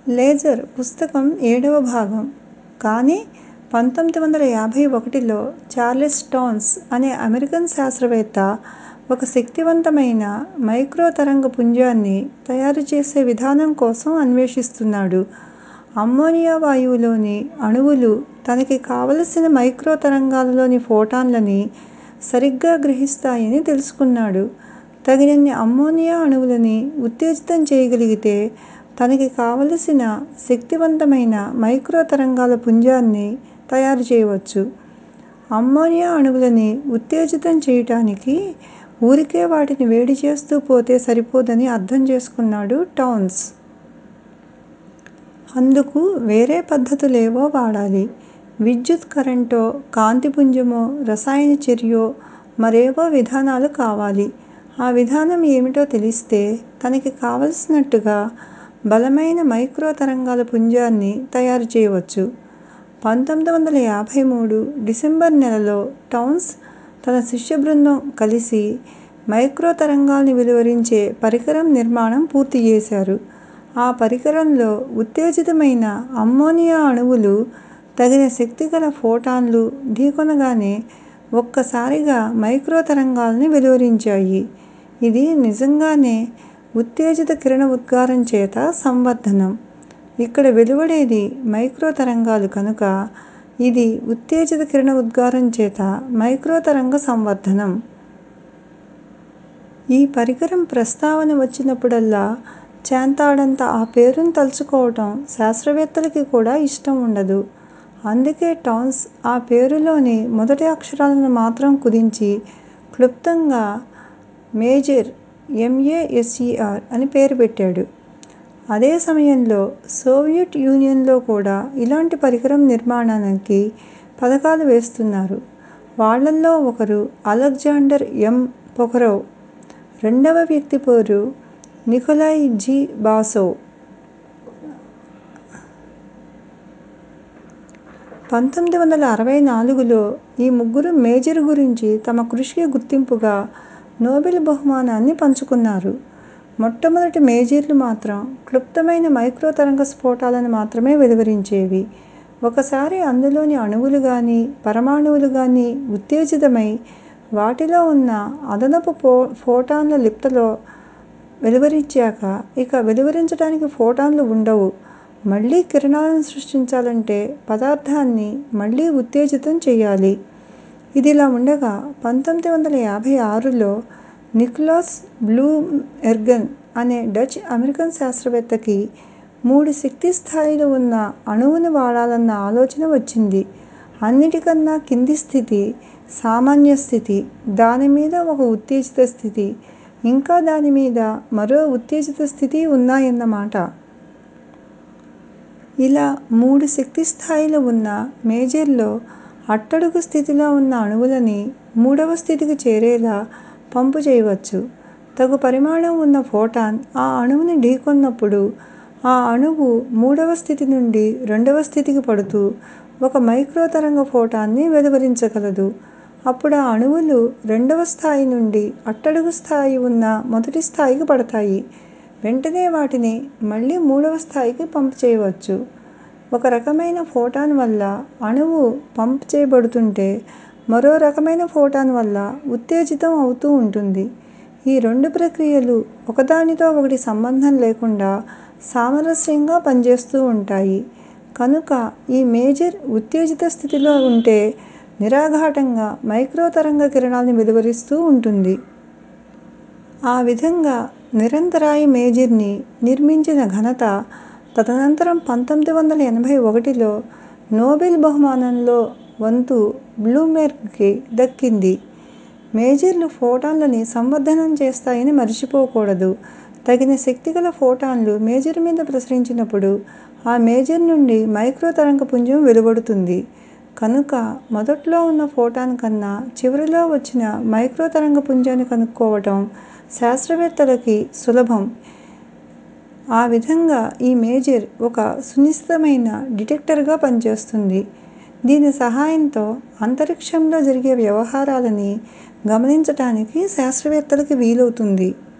Laser పుస్తకం ఏడవ భాగం కానీ పంతొమ్మిది వందల యాభై ఒకటిలో చార్లెస్ టౌన్స్ అనే అమెరికన్ శాస్త్రవేత్త ఒక శక్తివంతమైన మైక్రో తరంగ పుంజాన్ని తయారు చేసే విధానం కోసం అన్వేషిస్తున్నాడు. అమ్మోనియా వాయువులోని అణువులు తనకి కావలసిన మైక్రో తరంగాలలోని ఫోటాన్లని సరిగ్గా గ్రహిస్తాయని తెలుసుకున్నాడు. తగినన్ని అమ్మోనియా అణువులని ఉత్తేజితం చేయగలిగితే తనకి కావలసిన శక్తివంతమైన మైక్రో తరంగాల పుంజాన్ని తయారు చేయవచ్చు. అమ్మోనియా అణువులని ఉత్తేజితం చేయటానికి ఊరికే వాటిని వేడి చేస్తూ పోతే సరిపోదని అర్థం చేసుకున్నాడు టౌన్స్. అందుకు వేరే పద్ధతులేవో వాడాలి. విద్యుత్ కరెంటో, కాంతి పుంజమో, రసాయన చర్యో, మరేవో విధానాలు కావాలి. ఆ విధానం ఏమిటో తెలిస్తే తనకి కావలసినట్టుగా బలమైన మైక్రో తరంగాల పుంజాన్ని తయారు చేయవచ్చు. పంతొమ్మిది వందల యాభై మూడు డిసెంబర్ నెలలో టౌన్స్ తన శిష్య బృందం కలిసి మైక్రో తరంగాల్ని వెలువరించే పరికరం నిర్మాణం పూర్తిచేశారు. ఆ పరికరంలో ఉత్తేజితమైన అమ్మోనియా అణువులు తగిన శక్తిగల ఫోటాన్లు ఢీకొనగానే ఒక్కసారిగా మైక్రో తరంగాల్ని వెలువరించాయి. ఇది నిజంగానే ఉత్తేజిత కిరణ ఉద్గారం చేత సంవర్ధనం. ఇక్కడ వెలువడేది మైక్రో తరంగాలు కనుక ఇది ఉత్తేజిత కిరణ ఉద్గారం చేత మైక్రో తరంగ సంవర్ధనం. ఈ పరికరం ప్రస్తావన వచ్చినప్పుడల్లా చేంతాడంత ఆ పేరుని తలుచుకోవటం శాస్త్రవేత్తలకి కూడా ఇష్టం ఉండదు. అందుకే టౌన్స్ ఆ పేరులోని మొదటి అక్షరాలను మాత్రం కుదించి క్లుప్తంగా major M A S E R అని పేరు పెట్టాడు. అదే సమయంలో సోవియట్ యూనియన్ లో కూడా ఇలాంటి పరికరం నిర్మాణానికి పథకాలు వేస్తున్నారు. వాళ్ళల్లో ఒకరు అలెగ్జాండర్ ఎం పొఖరోవ్. రెండవ వ్యక్తి పేరు నికోలాయ్ జి బాసోవ్. పంతొమ్మిది వందల అరవై నాలుగులో ఈ ముగ్గురు మేజర్ గురించి తమ కృషికి గుర్తింపుగా నోబెల్ బహుమానాన్ని పంచుకున్నారు. మొట్టమొదటి మేజర్లు మాత్రం క్లుప్తమైన మైక్రో తరంగ స్ఫోటాలని మాత్రమే వెలువరించేవి. ఒకసారి అందులోని అణువులు గానీ, పరమాణువులు గానీ ఉత్తేజితమై వాటిలో ఉన్న అదనపు ఫోటాన్ల లిప్తలో వెలువరించాక ఇక వెలువరించటానికి ఫోటాన్లు ఉండవు. మళ్ళీ కిరణాలను సృష్టించాలంటే పదార్థాన్ని మళ్ళీ ఉత్తేజితం చెయ్యాలి. ఇదిలా ఉండగా పంతొమ్మిది వందల యాభై ఆరులో నికోలస్ బ్లూమెర్గెన్ అనే డచ్ అమెరికన్ శాస్త్రవేత్తకి మూడు శక్తి స్థాయిలు ఉన్న అణువుని వాడాలన్న ఆలోచన వచ్చింది. అన్నిటికన్నా కింది స్థితి సామాన్య స్థితి, దానిమీద ఒక ఉత్తేజిత స్థితి, ఇంకా దానిమీద మరో ఉత్తేజిత స్థితి ఉన్నాయన్నమాట. ఇలా మూడు శక్తి స్థాయిలు ఉన్న మేజర్ లో అట్టడుగు స్థితిలో ఉన్న అణువులని మూడవ స్థితికి చేరేలా పంపు చేయవచ్చు. తగు పరిమాణం ఉన్న ఫోటాన్ ఆ అణువుని ఢీకొన్నప్పుడు ఆ అణువు మూడవ స్థితి నుండి రెండవ స్థితికి పడుతూ ఒక మైక్రో తరంగ ఫోటాన్ని వెలువరించగలదు. అప్పుడా అణువులు రెండవ స్థాయి నుండి అట్టడుగు స్థాయి ఉన్న మొదటి స్థాయికి పడతాయి. వెంటనే వాటిని మళ్ళీ మూడవ స్థాయికి పంప్ చేయవచ్చు. ఒక రకమైన ఫోటాన్ వల్ల అణువు పంప్ చేయబడుతుంటే మరో రకమైన ఫోటాన్ వల్ల ఉత్తేజితం అవుతూ ఉంటుంది. ఈ రెండు ప్రక్రియలు ఒకదానితో ఒకటి సంబంధం లేకుండా సామరస్యంగా పనిచేస్తూ ఉంటాయి. కనుక ఈ మేజర్ ఉత్తేజిత స్థితిలో ఉంటే నిరాఘాటంగా మైక్రో తరంగ కిరణాల్ని వెలువరిస్తూ ఉంటుంది. ఆ విధంగా నిరంతరాయ మేజర్ ని నిర్మించిన ఘనత తదనంతరం పంతొమ్మిది వందల ఎనభై ఒకటిలో నోబెల్ బహుమానంలో వంతు బ్లూమెర్గ్ కి దక్కింది. మేజర్లు ఫోటాన్లని సంవర్ధనం చేస్తాయని మరిచిపోకూడదు. తగిన శక్తిగల ఫోటాన్లు మేజర్ మీద ప్రసరించినప్పుడు ఆ మేజర్ నుండి మైక్రో తరంగ పుంజం వెలువడుతుంది. కనుక మొదట్లో ఉన్న ఫోటాన్ కన్నా చివరిలో వచ్చిన మైక్రో తరంగ పుంజాన్ని కనుక్కోవటం శాస్త్రవేత్తలకి సులభం. ఆ విధంగా ఈ మేజర్ ఒక సునిశితమైన డిటెక్టర్ గా పనిచేస్తుంది. దీని సహాయంతో అంతరిక్షంలో జరిగే వ్యవహారాలని గమనించటానికి శాస్త్రవేత్తలకి వీలవుతుంది.